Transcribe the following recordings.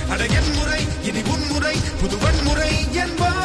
அட என் முறை இனி உன் முறை புது வன்முறை என்பார்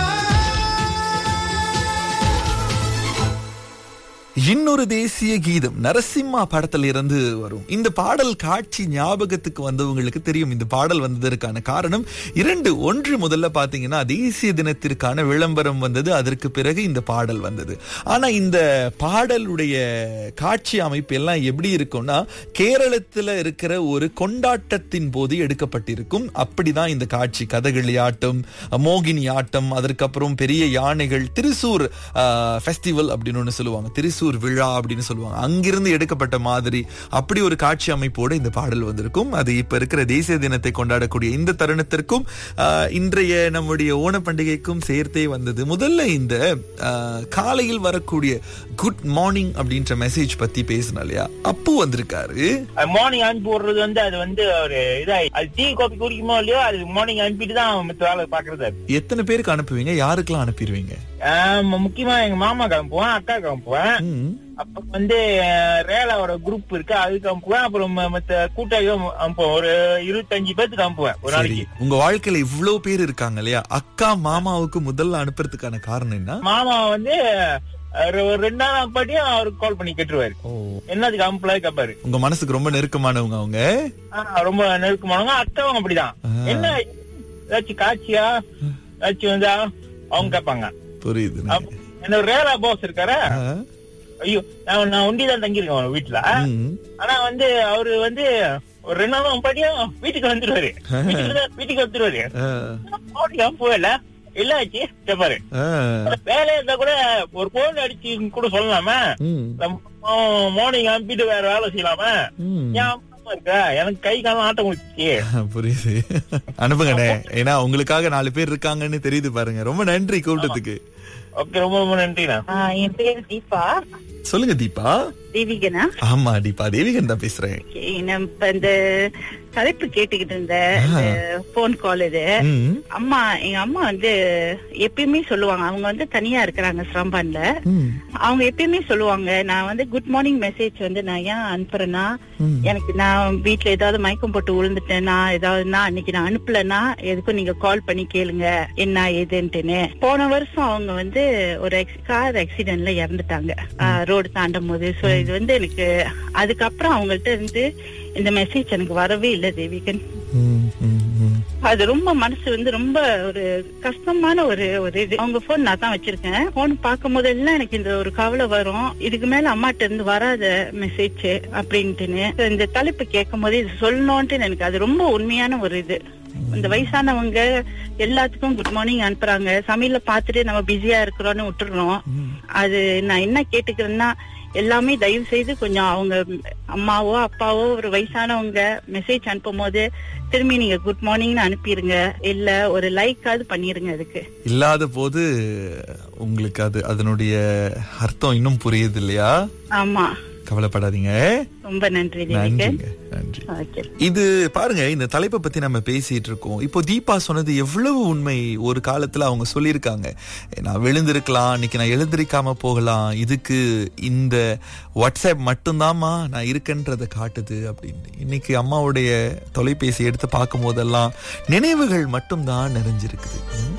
இன்னொரு தேசிய கீதம் நரசிம்மா படத்துல இருந்து வரும் இந்த பாடல் காட்சி ஞாபகத்துக்கு வந்தவங்களுக்கு தெரியும் இந்த பாடல் வந்ததற்கான காரணம் இரண்டு ஒன்று முதல்ல பாத்தீங்கன்னா தேசிய தினத்திற்கான விளம்பரம் வந்தது அதற்கு பிறகு இந்த பாடல் வந்தது ஆனா இந்த பாடலுடைய காட்சி அமைப்பு எல்லாம் எப்படி இருக்கும்னா கேரளத்துல இருக்கிற ஒரு கொண்டாட்டத்தின் போது எடுக்கப்பட்டிருக்கும் அப்படிதான் இந்த காட்சி கதகளி ஆட்டம் மோகினி ஆட்டம் அதற்கப்புறம் பெரிய யானைகள் திருசூர் ஃபெஸ்டிவல் அப்படின்னு ஒன்று சொல்லுவாங்க திருசூர் விழா அப்படின்னு சொல்லுவாங்க அங்கிருந்து எடுக்கப்பட்ட மாதிரி அப்படி ஒரு காட்சி அமைப்போடு இந்த பாடல் வந்திருக்கும் அது இப்ப இருக்கிற தேசிய தினத்தை கொண்டாடக்கூடிய இந்த தருணத்திற்கும் ஆஹ், இன்றைய நம்முடைய ஓண பண்டிகைக்கும் சேர்த்தே வந்தது முதல்ல இந்த ஆஹ், காலையில் வரக்கூடிய குட் மார்னிங் அப்படின்ற மெசேஜ் பத்தி பேசினா இல்லையா அப்பு வந்திருக்காரு மார்னிங் அனுப்பி விடுறது வந்து அது வந்து ஒரு இதா அது டீ காபி குடிக்குமோ இல்லையோ அது மார்னிங் அனுப்பிட்டு தான் மத்த வேலை பாக்குறது அது. எத்தனை பேருக்கு அனுப்புவீங்க யாருக்கெல்லாம் அனுப்பிடுவீங்க ஆஹ் முக்கியமா எங்க மாமா கிளம்புவேன் அக்கா கிளம்புவேன் ம். அப்ப வந்து அஹ், ரேலாவோட குரூப் இருக்கு அதுக்கு அனுப்புவேன் அப்புறம் ம- மத்த கூட்டாளியும் அனுப்புவேன் ஒரு இருபத்தஞ்சு பேத்துக்கு அனுப்புவேன் ஒரு சரி நாளைக்கு உங்க வாழ்க்கையில இவ்வளவு பேர் இருக்காங்க இல்லையா அக்கா மாமாவுக்கு முதல்ல அனுப்புறதுக்கான காரணம் என்ன மாமா வந்து அஹ், ஒரு ரெண்டு நாள் பாட்டியும் அவருக்கு கால் பண்ணி கேட்டுருவாரு ஓ என்னதுக்கு அனுப்பல கேட்பாரு உங்க மனசுக்கு ரொம்ப நெருக்கமானவங்க அவங்க ஆஹ், ரொம்ப நெருக்கமானவங்க அக்காவும் அப்படிதான் ஆ, என்ன ஏதாச்சும் காட்சியா ஏதாச்சும் வந்தா அவங்க கேட்பாங்க புரியுது அப்ப என்னோட ரேலா பாஸ் இருக்காரா ஆ, ஐயோ நான் நான் ஒண்டி தான் தங்கியிருக்கேன் அவன் வீட்டுல ம். ஆனா வந்து அவரு வந்து ஒரு ரெண்டு நாளும் பாட்டியும் வீட்டுக்கு வந்துருவாரு வீட்டுக்கு தான் வீட்டுக்கு வந்துருவாரு ஆ, போட்டியா போகல இல்ல ஆச்சு கேப்பாரு ஆ, வேலையா இருந்தா கூட ஒரு போன் அடிச்சு கூட சொல்லலாமா ம், மார்னிங் அனுப்பிட்டு வேற வேலை செய்யலாமா ம். ஏன் அம்மா இருக்க எனக்கு கை காலம் ஆட்டம் முடிச்சு புரியுது அனுப்புங்கண்ணே ஏன்னா உங்களுக்காக நாலு பேர் இருக்காங்கன்னு தெரியுது பாருங்க ரொம்ப நன்றி கூப்பிட்டதுக்கு ஓகே ரொம்ப ரொம்ப நன்றிண்ணா ஆ, என் பேர் தீபா சொல்லுங்க தீபா தேவிகனா ஆமா தீபா தேவிகன் தான் பேசுறேன் Okay, நான் இப்ப இந்த தலைப்பு கேட்டுக்கிட்டு இருந்த போன் கால் இது ம், அம்மா எங்க அம்மா வந்து எப்பயுமே சொல்லுவாங்க அவங்க வந்து தனியா இருக்கிறாங்க ஸ்ரம்பான்ல ம், அவங்க எப்பயுமே சொல்லுவாங்க நான் வந்து குட் மார்னிங் மெசேஜ் வந்து நான் ஏன் அனுப்புறேன்னா ம். எனக்கு நான் வீட்ல ஏதாவது மயக்கம் போட்டு விழுந்துட்டேன்னா ஏதாவதுன்னா அன்னைக்கு நான் அனுப்பலன்னா எதுக்கும் நீங்க கால் பண்ணி கேளுங்க என்ன ஏதுன்ட்டுன்னு போன வருஷம் அவங்க வந்து ஒரு கார் ஆக்சிடென்ட்ல இறந்துட்டாங்க ரோடு தாண்டும் போது சோ இது வந்து எனக்கு அதுக்கப்புறம் அவங்கள்ட்ட இருந்து இந்த மெசேஜ் எனக்கு வரவே இல்லை தேவிகன் ம், ம், ம். அது ரொம்ப மனசு வந்து ரொம்ப ஒரு கஷ்டமான ஒரு ஒரு இது அவங்க போன் நான் தான் வச்சிருக்கேன் போன் பார்க்கும் போதெல்லாம் எனக்கு இந்த ஒரு கவலை வரும் இதுக்கு மேல அம்மாட்ட இருந்து வராத மெசேஜ் அப்படின்ட்டுன்னு இந்த தலைப்பு கேட்கும் போது இது சொல்லணும்ட்டு எனக்கு அது ரொம்ப உண்மையான ஒரு இது இந்த வயசானவங்க எல்லாத்துக்கும் குட் மார்னிங் அனுப்புறாங்க சமையல பார்த்துட்டு நம்ம பிஸியா இருக்கிறோம்னு விட்டுறோம் அது நான் என்ன கேட்டுக்கிறேன்னா எல்லாமே தயவு செய்து கொஞ்சம் அவங்க அம்மாவோ அப்பாவோ ஒரு வயசானவங்க மெசேஜ் அனுப்பும் போது திரும்பி நீங்க குட் மார்னிங்னு அனுப்பிடுங்க இல்ல ஒரு லைக்காவது பண்ணிருங்க அதுக்கு இல்லாத போது உங்களுக்கு அது அதனுடைய அர்த்தம் இன்னும் புரியுது இல்லையா ஆமா கவலைப்படாதீங்க ரொம்ப நன்றி தேவிகன் நன்றிங்க நன்றி ஓகே இது பாருங்க இந்த தலைப்பை பத்தி நம்ம பேசிட்டு இருக்கோம் இப்போ தீபா சொன்னது எவ்வளவு உண்மை ஒரு காலத்துல அவங்க சொல்லியிருக்காங்க நான் விழுந்திருக்கலாம் இன்னைக்கு நான் எழுந்திருக்காம போகலாம் இதுக்கு இந்த வாட்ஸ்அப் மட்டும்தாம்மா நான் இருக்கேன்றதை காட்டுது அப்படின்னு இன்னைக்கு அம்மாவுடைய தொலைபேசி எடுத்து பார்க்கும் போதெல்லாம் நினைவுகள் மட்டும்தான் நிறைஞ்சிருக்குது ம்.